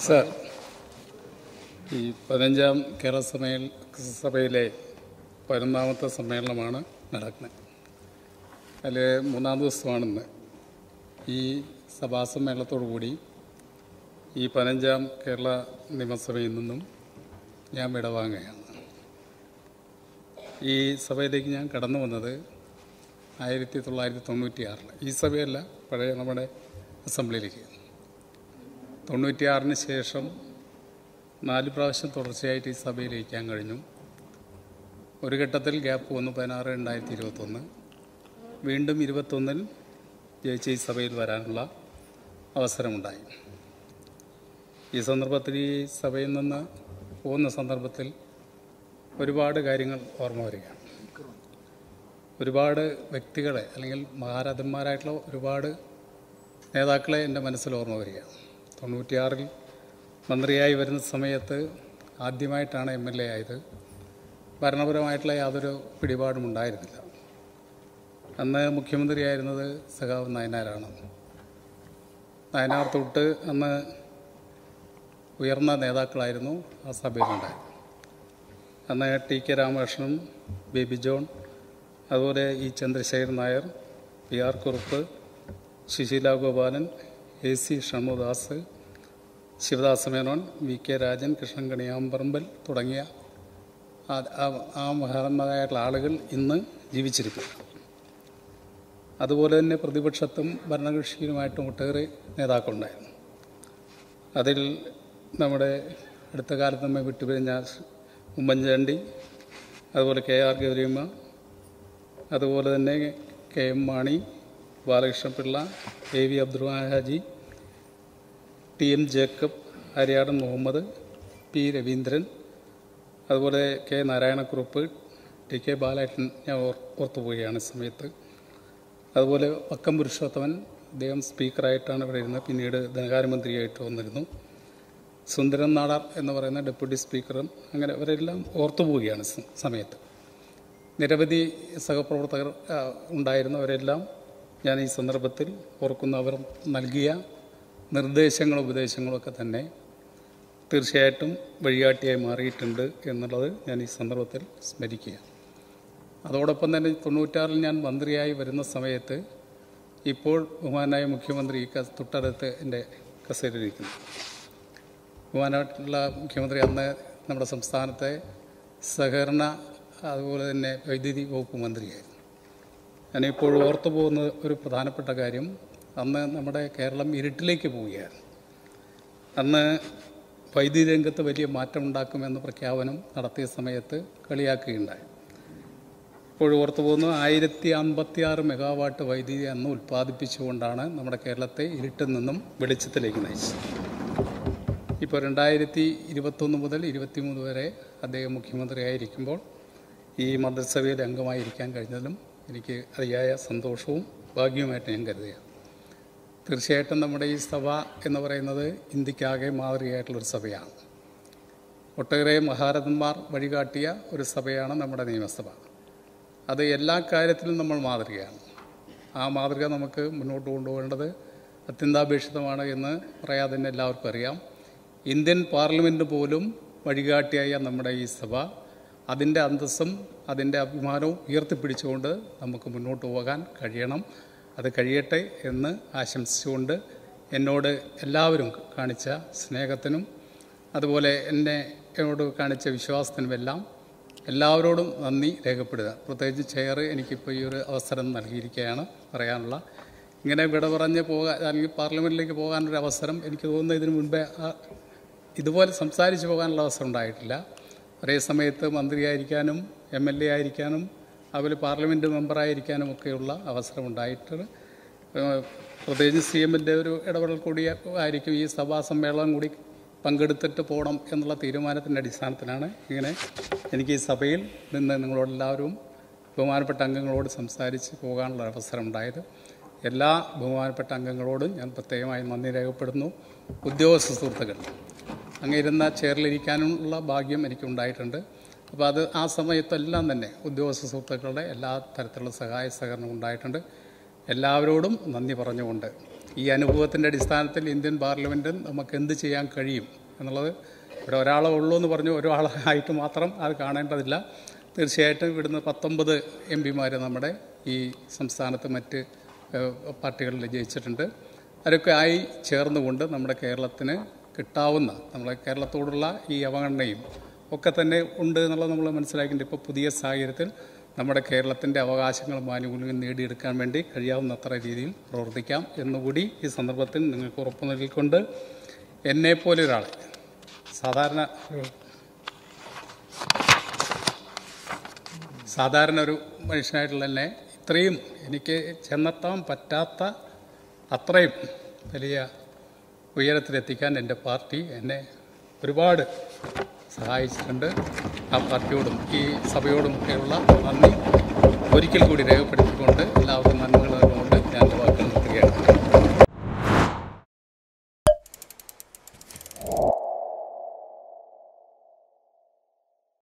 sir ഈ പതിനഞ്ചാം കേരള സമ്മേള സഭയിലെ പതിനൊന്നാമത്തെ സമ്മേളനമാണ് നടക്കുന്നത് അതിൽ മൂന്നാം ദിവസമാണിന്ന് ഈ സഭാസമ്മേളനത്തോടു കൂടി ഈ പതിനഞ്ചാം കേരള നിയമസഭയിൽ നിന്നും ഞാൻ വിടവാങ്ങുകയാണ് ഈ സഭയിലേക്ക് ഞാൻ കടന്നു വന്നത് ആയിരത്തി തൊള്ളായിരത്തി തൊണ്ണൂറ്റി ആറിൽ ഈ സഭയല്ല പഴയ നമ്മുടെ അസംബ്ലിയിലേക്ക് തൊണ്ണൂറ്റിയാറിന് ശേഷം നാല് പ്രാവശ്യം തുടർച്ചയായിട്ട് ഈ സഭയിൽ ഇരിക്കാൻ കഴിഞ്ഞു ഒരു ഘട്ടത്തിൽ ഗ്യാപ്പ് വന്നു പതിനാറ് രണ്ടായിരത്തി ഇരുപത്തൊന്ന് വീണ്ടും ഇരുപത്തൊന്നിൽ ജയിച്ച് ഈ സഭയിൽ വരാനുള്ള അവസരമുണ്ടായി ഈ സന്ദർഭത്തിൽ ഈ സഭയിൽ നിന്ന് പോകുന്ന സന്ദർഭത്തിൽ ഒരുപാട് കാര്യങ്ങൾ ഓർമ്മ വരികയാണ് ഒരുപാട് വ്യക്തികളെ അല്ലെങ്കിൽ മഹാരഥന്മാരായിട്ടുള്ള ഒരുപാട് നേതാക്കളെ എൻ്റെ മനസ്സിൽ ഓർമ്മ വരികയാണ് തൊണ്ണൂറ്റിയാറിൽ മന്ത്രിയായി വരുന്ന സമയത്ത് ആദ്യമായിട്ടാണ് എം എൽ എ ആയത് ഭരണപരമായിട്ടുള്ള യാതൊരു പിടിപാടും ഉണ്ടായിരുന്നില്ല അന്ന് മുഖ്യമന്ത്രിയായിരുന്നത് സഖാവ് നയനാരാണ് നയനാർ തൊട്ട് അന്ന് ഉയർന്ന നേതാക്കളായിരുന്നു ആ സഭയിലുണ്ടായത് അന്ന് ടി കെ രാമകൃഷ്ണൻ ബേബി ജോൺ അതുപോലെ E Chandrasekharan Nair P R Kurup Sushila Gopalan A C Shanmughadas Sivadasa Menon V K Rajan Krishnan Kaniyamparambil തുടങ്ങിയ ആ- ആ- ആ മഹാന്മാരായിട്ടുള്ള ആളുകൾ ഇന്ന് ജീവിച്ചിരിക്കും അതുപോലെ തന്നെ പ്രതിപക്ഷത്തും ഭരണകക്ഷിയിലുമായിട്ടും ഒട്ടേറെ നേതാക്കളുണ്ടായിരുന്നു അതിൽ നമ്മുടെ അടുത്ത കാലത്ത് നമ്മെ വിട്ടുപിരിഞ്ഞ ഉമ്മൻചാണ്ടി അതുപോലെ കെ ആർ ഗൗരിയമ്മ അതുപോലെ തന്നെ K M Mani Balakrishna Pillai A V Abdurahman Haji T M Jacob Hariyadan Muhammad P Raveendran അതുപോലെ K Narayanakurup T K Balettan ഞാൻ ഓർ ഓർത്തുപോവുകയാണ് ഈ സമയത്ത് അതുപോലെ വക്കം പുരുഷോത്തമൻ അദ്ദേഹം സ്പീക്കറായിട്ടാണ് ഇവിടെ ഇരുന്നത് പിന്നീട് ധനകാര്യമന്ത്രിയായിട്ട് വന്നിരുന്നു സുന്ദരൻ നാടാർ എന്ന് പറയുന്ന ഡെപ്യൂട്ടി സ്പീക്കറും അങ്ങനെ അവരെല്ലാം ഓർത്തുപോവുകയാണ് സ- സമയത്ത് നിരവധി സഹപ്രവർത്തകർ ആ, ഉണ്ടായിരുന്നവരെല്ലാം ഞാൻ ഈ സന്ദർഭത്തിൽ ഓർക്കുന്ന അവർ നൽകിയ നിർദ്ദേശങ്ങളും ഉപദേശങ്ങളും ഒക്കെ തന്നെ തീർച്ചയായിട്ടും വഴികാട്ടിയായി മാറിയിട്ടുണ്ട് എന്നുള്ളത് ഞാൻ ഈ സന്ദർഭത്തിൽ സ്മരിക്കുക അതോടൊപ്പം തന്നെ തൊണ്ണൂറ്റാറിൽ ഞാൻ മന്ത്രിയായി വരുന്ന സമയത്ത് ഇപ്പോൾ ബഹുമാനായ മുഖ്യമന്ത്രി ഈ ക- തൊട്ടടുത്ത് എൻ്റെ കസേരയിലിരിക്കുന്നു ബഹുമാനായിട്ടുള്ള മുഖ്യമന്ത്രി അന്ന് നമ്മുടെ സംസ്ഥാനത്തെ സഹകരണ അതുപോലെ തന്നെ വൈദ്യുതി വകുപ്പ് മന്ത്രിയായിരുന്നു ഞാനിപ്പോൾ ഓർത്തു പോകുന്ന ഒരു പ്രധാനപ്പെട്ട കാര്യം അന്ന് നമ്മുടെ കേരളം ഇരുട്ടിലേക്ക് പോവുകയാണ് അന്ന് വൈദ്യുതി രംഗത്ത് വലിയ മാറ്റമുണ്ടാക്കുമെന്ന പ്രഖ്യാപനം നടത്തിയ സമയത്ത് കളിയാക്കുകയുണ്ടായി ഇപ്പോഴും ഓർത്തു പോകുന്നു ആയിരത്തി അമ്പത്തി ആറ് മെഗാവാട്ട് വൈദ്യുതി അന്ന് ഉൽപ്പാദിപ്പിച്ചുകൊണ്ടാണ് നമ്മുടെ കേരളത്തെ ഇരുട്ടിൽ നിന്നും വെളിച്ചത്തിലേക്ക് നയിച്ചത് ഇപ്പോൾ രണ്ടായിരത്തി ഇരുപത്തൊന്ന് മുതൽ ഇരുപത്തിമൂന്ന് വരെ അദ്ദേഹം മുഖ്യമന്ത്രിയായിരിക്കുമ്പോൾ ഈ മന്ത്രിസഭയിൽ അംഗമായിരിക്കാൻ കഴിഞ്ഞതിലും എനിക്ക് അതിയായ സന്തോഷവും ഭാഗ്യവുമായിട്ട് ഞാൻ കരുതുകയാണ് തീർച്ചയായിട്ടും നമ്മുടെ ഈ സഭ എന്ന് പറയുന്നത് ഇന്ത്യക്കാകെ മാതൃകയായിട്ടുള്ളൊരു സഭയാണ് ഒട്ടേറെ മഹാരഥന്മാർ വഴികാട്ടിയ ഒരു സഭയാണ് നമ്മുടെ നിയമസഭ അത് എല്ലാ കാര്യത്തിലും നമ്മൾ മാതൃകയാണ് ആ മാതൃക നമുക്ക് മുന്നോട്ട് കൊണ്ടുപോകേണ്ടത് അത്യന്താപേക്ഷിതമാണ് എന്ന് പറയാതെ തന്നെ എല്ലാവർക്കും അറിയാം ഇന്ത്യൻ പാർലമെൻറ്റ് പോലും വഴികാട്ടിയായ നമ്മുടെ ഈ സഭ അതിൻ്റെ അന്തസ്സും അതിൻ്റെ അഭിമാനവും ഉയർത്തിപ്പിടിച്ചുകൊണ്ട് നമുക്ക് മുന്നോട്ട് പോകാൻ കഴിയണം അത് കഴിയട്ടെ എന്ന് ആശംസിച്ചുകൊണ്ട് എന്നോട് എല്ലാവരും കാണിച്ച സ്നേഹത്തിനും അതുപോലെ എന്നെ എന്നോട് കാണിച്ച വിശ്വാസത്തിനുമെല്ലാം എല്ലാവരോടും നന്ദി രേഖപ്പെടുക പ്രത്യേകിച്ച് ചെയർ എനിക്കിപ്പോൾ ഈ ഒരു അവസരം നൽകിയിരിക്കുകയാണ് പറയാനുള്ള ഇങ്ങനെ വിട പറഞ്ഞ് പോകാൻ അല്ലെങ്കിൽ പാർലമെൻറ്റിലേക്ക് പോകാനൊരു അവസരം എനിക്ക് തോന്നുന്നു ഇതിനു മുൻപേ ആ ഇതുപോലെ സംസാരിച്ച് പോകാനുള്ള അവസരം ഉണ്ടായിട്ടില്ല ഒരേ സമയത്ത് മന്ത്രിയായിരിക്കാനും എം എൽ എ ആയിരിക്കാനും അതുപോലെ പാർലമെൻറ്റ് മെമ്പറായിരിക്കാനും ഒക്കെയുള്ള അവസരം ഉണ്ടായിട്ട് ഏഹ്, പ്രത്യേകിച്ച് സി എമ്മിൻ്റെ ഒരു ഇടപെടൽ കൂടി ആയിരിക്കും ഈ സഭാ സമ്മേളനം കൂടി പങ്കെടുത്തിട്ട് പോകണം എന്നുള്ള തീരുമാനത്തിൻ്റെ അടിസ്ഥാനത്തിലാണ് ഇങ്ങനെ എനിക്ക് ഈ സഭയിൽ നിന്ന് നിങ്ങളോടെല്ലാവരും ബഹുമാനപ്പെട്ട അംഗങ്ങളോട് സംസാരിച്ച് പോകാനുള്ള അവസരം ഉണ്ടായത് എല്ലാ ബഹുമാനപ്പെട്ട അംഗങ്ങളോടും ഞാൻ പ്രത്യേകമായി നന്ദി രേഖപ്പെടുന്നു ഉദ്യോഗസ്ഥ സുഹൃത്തുക്കൾ അങ്ങ് ഇരുന്ന ചെയറിലിരിക്കാനുള്ള ഭാഗ്യം എനിക്കുണ്ടായിട്ടുണ്ട് അപ്പോൾ അത് ആ സമയത്തെല്ലാം തന്നെ ഉദ്യോഗസ്ഥ സുഹൃത്തുക്കളുടെ എല്ലാ തരത്തിലുള്ള സഹായ സഹകരണം ഉണ്ടായിട്ടുണ്ട് എല്ലാവരോടും നന്ദി പറഞ്ഞുകൊണ്ട് ഈ അനുഭവത്തിൻ്റെ അടിസ്ഥാനത്തിൽ ഇന്ത്യൻ പാർലമെൻറ്റും നമുക്ക് എന്ത് ചെയ്യാൻ കഴിയും എന്നുള്ളത് ഇവിടെ ഒരാളെ ഉള്ളൂ എന്ന് പറഞ്ഞു ഒരാളായിട്ട് മാത്രം അത് കാണേണ്ടതില്ല തീർച്ചയായിട്ടും ഇവിടുന്ന് പത്തൊമ്പത് എം പിമാർ നമ്മുടെ ഈ സംസ്ഥാനത്ത് മറ്റ് ഏഹ്, പാർട്ടികളിൽ ജയിച്ചിട്ടുണ്ട് അവരൊക്കെ ആയി ചേർന്നുകൊണ്ട് നമ്മുടെ കേരളത്തിന് കിട്ടാവുന്ന നമ്മളെ കേരളത്തോടുള്ള ഈ അവഗണനയും ഒക്കെ തന്നെ ഉണ്ട് എന്നുള്ളത് നമ്മൾ മനസ്സിലാക്കിയിട്ടുണ്ട് ഇപ്പോൾ പുതിയ സാഹചര്യത്തിൽ നമ്മുടെ കേരളത്തിൻ്റെ അവകാശങ്ങളും ആനുകൂല്യങ്ങളും നേടിയെടുക്കാൻ വേണ്ടി കഴിയാവുന്നത്ര രീതിയിൽ പ്രവർത്തിക്കാം എന്നുകൂടി ഈ സന്ദർഭത്തിൽ നിങ്ങൾക്ക് ഉറപ്പു നൽകിക്കൊണ്ട് എന്നെപ്പോലെ ഒരാൾ സാധാരണ ഒരു സാധാരണ ഒരു മനുഷ്യനായിട്ടുള്ള എന്നെ ഇത്രയും എനിക്ക് ചെന്നെത്താൻ പറ്റാത്ത അത്രയും വലിയ ഉയരത്തിലെത്തിക്കാൻ എൻ്റെ പാർട്ടി എന്നെ ഒരുപാട് സഹായിച്ചിട്ടുണ്ട് ആ പാർട്ടിയോടും ഈ സഭയോടും ഒക്കെയുള്ള നന്ദി ഒരിക്കൽ കൂടി രേഖപ്പെടുത്തിക്കൊണ്ട് എല്ലാവർക്കും നന്മകൾ